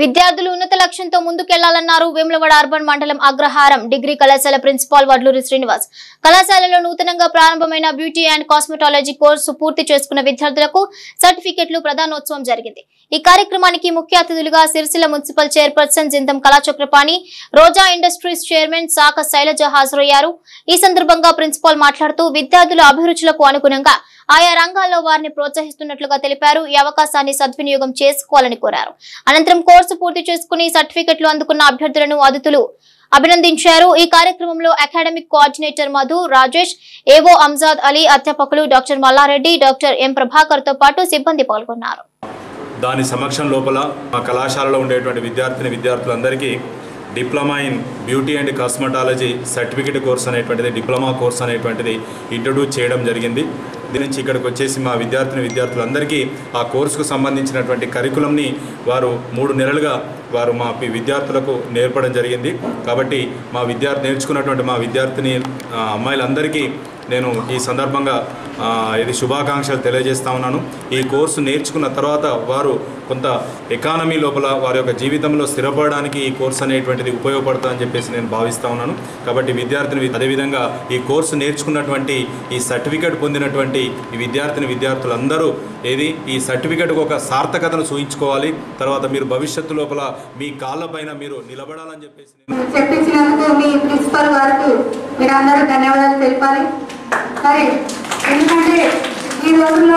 విద్యార్థులు ఉన్నత లక్ష్యంతో ముందుకెళ్లాలన్నారు వేములవాడ అర్బన్ మండలం అగ్రహారం డిగ్రీ కళాశాల ప్రిన్సిపాల్ వడ్లూరి శ్రీనివాస్ కళాశాలలో నూతనంగా ప్రారంభమైన బ్యూటీ అండ్ కాస్మెటాలజీ కోర్సు పూర్తి చేసుకున్న విద్యార్థులకు సర్టిఫికెట్లు ప్రధానోత్సవం జరిగింది ఈ కార్యక్రమానికి ముఖ్య అతిథులుగా Sircilla municipal chairperson Jintham Kalachakrapani Roja industries chairman Saka Shailaja హాజరయ్యారు ఈ సందర్భంగా ప్రిన్సిపాల్ మాట్లాడుతూ విద్యార్థుల అభిరుచులకు అనుగుణంగా ఆయా రంగాల్లో వారిని ప్రోత్సహిస్తున్నట్లుగా తెలిపారు ఈ అవకాశాన్ని సద్వినియోగం చేసుకోవాలని కోరారు అనంతరం కోర్సు పూర్తి చేసుకుని సర్టిఫికెట్లు అందుకున్న అభ్యర్థులను అతిథులు అభినందించారు ఈ కార్యక్రమంలో అకాడమిక్ కోఆర్డినేటర్ మధు రాజేష్ ఏవో అంజాద్ అలీ అధ్యాపకులు doctor Mallareddy doctor M Prabhakar తో పాటు సిబ్బంది పాల్గొన్నారు దాని సమక్షం లోపల మా కళాశాలలో ఉండేటువంటి విద్యార్థిని విద్యార్థులందరికీ diploma in beauty and cosmetology certificate course అనేటువంటిది డిప్లొమా కోర్స్ అనేటువంటిది ఇంట్రడ్యూస్ చేయడం జరిగింది దీని నుంచి ఇక్కడికి వచ్చేసి మా విద్యార్థిని విద్యార్థులందరికీ ఆ కోర్సుకు సంబంధించినటువంటి కరికులంని వారు మూడు నెలలుగా వారు మా పి- విద్యార్థులకు నేర్పడం జరిగింది కాబట్టి మా విద్యార్థి నేర్చుకున్నటువంటి మా విద్యార్థిని ఆ, అమ్మాయిలందరికీ నేను ఈ సందర్భంగా ఆ, ఇది శుభాకాంక్షలు తెలియజేస్తా ఉన్నాను ఈ కోర్సు నేర్చుకున్న తర్వాత వారు కొంత ఎకానమీ లోపల వారి యొక్క జీవితంలో స్థిరపడడానికి ఈ కోర్సు అనేటువంటిది ఉపయోగపడుతుందని చెప్పేసి నేను భావిస్తా ఉన్నాను కాబట్టి విద్యార్థిని అదేవిధంగా ఈ కోర్సు నేర్చుకున్నటువంటి ఈ సర్టిఫికేట్ పొందినటువంటి ఈ విద్యార్థిని విద్యార్థులందరూ ఏది ఈ సర్టిఫికేట్కు ఒక సార్థకతను చూయించుకోవాలి తర్వాత మీరు భవిష్యత్తు లోపల మీ కాళ్ళపైన మీరు నిలబడాలని చెప్పేసి నేను చెప్పించినందుకు మీ ప్రిన్సిపల్ గారికి మీరందరూ ధన్యవాదాలు తెలిపాలి మరి ఎందుకంటే ఈ రోజుల్లో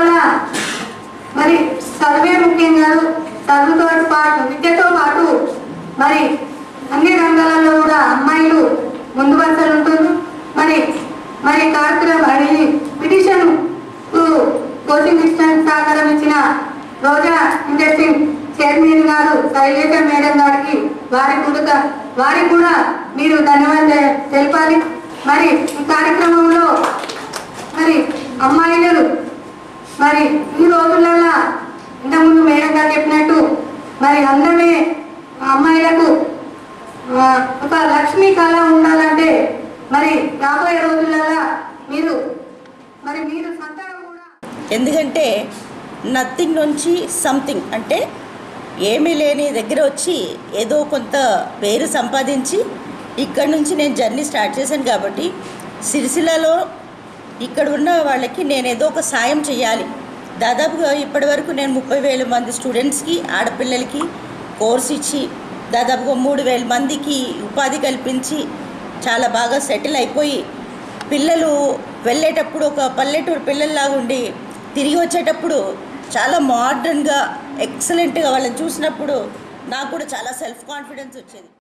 మరి చదివే ముఖ్యం కాదు చదువుతో పాటు విద్యతో పాటు మరి అన్ని రంగాలలో కూడా అమ్మాయిలు ముందు వరుసలు ఉంటుంది మరి మరి కార్యక్రమం అది పిటిషన్ కోచింగ్ ఇన్స్టిట్యూట్ సహకారం ఇచ్చిన రోజా ఇండస్ట్రీ చైర్మన్ గారు శైలేజ మేడం గారికి వారి కూడా వారికి కూడా మీరు ధన్యవాదాలు తెలపాలి మరి ఈ కార్యక్రమంలో మరి అమ్మాయిలు మరి ఈ రోజులలో ఇంతకుముందు మేడం గారు చెప్పినట్టు మరి అందమే అమ్మాయిలకు ఆ, ఒక లక్ష్మీ కళ ఉండాలంటే మరి రాబోయే రోజులలో మీరు మరి మీరు సంతానం కూడా ఎందుకంటే నథింగ్ నుంచి సంథింగ్ అంటే ఏమీ లేని దగ్గర వచ్చి ఏదో కొంత పేరు సంపాదించి ఇక్కడ నుంచి నేను జర్నీ స్టార్ట్ చేశాను కాబట్టి సిరిసిల్లలో ఇక్కడ ఉన్న వాళ్ళకి నేను ఏదో ఒక సాయం చేయాలి దాదాపుగా ఇప్పటి వరకు నేను ముప్పై వేల మంది స్టూడెంట్స్కి ఆడపిల్లలకి కోర్స్ ఇచ్చి దాదాపుగా మూడు వేల మందికి ఉపాధి కల్పించి చాలా బాగా సెటిల్ అయిపోయి పిల్లలు వెళ్ళేటప్పుడు ఒక పల్లెటూరు పిల్లల్లాగా ఉండి తిరిగి వచ్చేటప్పుడు చాలా మోడర్న్గా ఎక్సలెంట్గా వాళ్ళని చూసినప్పుడు నాకు కూడా చాలా సెల్ఫ్ కాన్ఫిడెన్స్ వచ్చేది